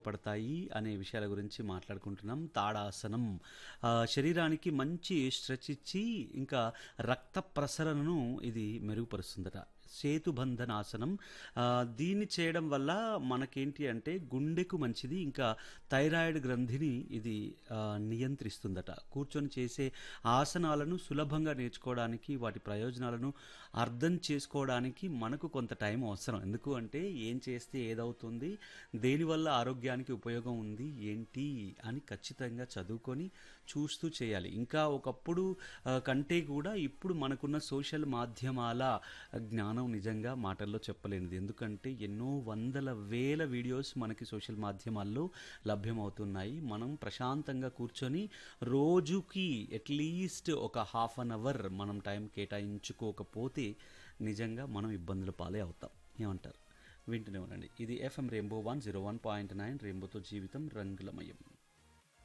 పడతాయి అనే విషయాల గురించి మాట్లాడుకుంటున్నాం తాడాసనం ఆ, శరీరానికి మంచి స్ట్రెచ్ ఇచ్చి ఇంకా రక్త ప్రసరణను ఇది మెరుగుపరుస్తుందట సేతుబంధనాసనం ఆ, దీన్ని చేయడం వల్ల మనకేంటి అంటే గుండెకు మంచిది ఇంకా థైరాయిడ్ గ్రంథిని ఇది ఆ, నియంత్రిస్తుందట కూర్చొని చేసే ఆసనాలను సులభంగా నేర్చుకోవడానికి వాటి ప్రయోజనాలను అర్థం చేసుకోవడానికి మనకు కొంత టైం అవసరం ఎందుకు అంటే ఏం చేస్తే ఏదవుతుంది దేనివల్ల ఆరోగ్యానికి ఉపయోగం ఉంది ఏంటి అని ఖచ్చితంగా చదువుకొని చూస్తూ చేయాలి ఇంకా ఒకప్పుడు ఆ, కంటే కూడా ఇప్పుడు మనకున్న సోషల్ మాధ్యమాల జ్ఞానం నిజంగా మాటల్లో చెప్పలేనిది ఎందుకంటే ఎన్నో వందల వేల వీడియోస్ మనకి సోషల్ మాధ్యమాల్లో లభ్యమవుతున్నాయి మనం ప్రశాంతంగా కూర్చొని రోజుకి అట్లీస్ట్ ఒక హాఫ్ అన్ అవర్ మనం టైం కేటాయించుకోకపోతే నిజంగా మనం ఇబ్బందుల పాలే అవుతాం ఏమంటారు వింటూనే ఉండండి ఇది FM rainbow one zero one point nine రెయిన్బోతో జీవితం రంగులమయం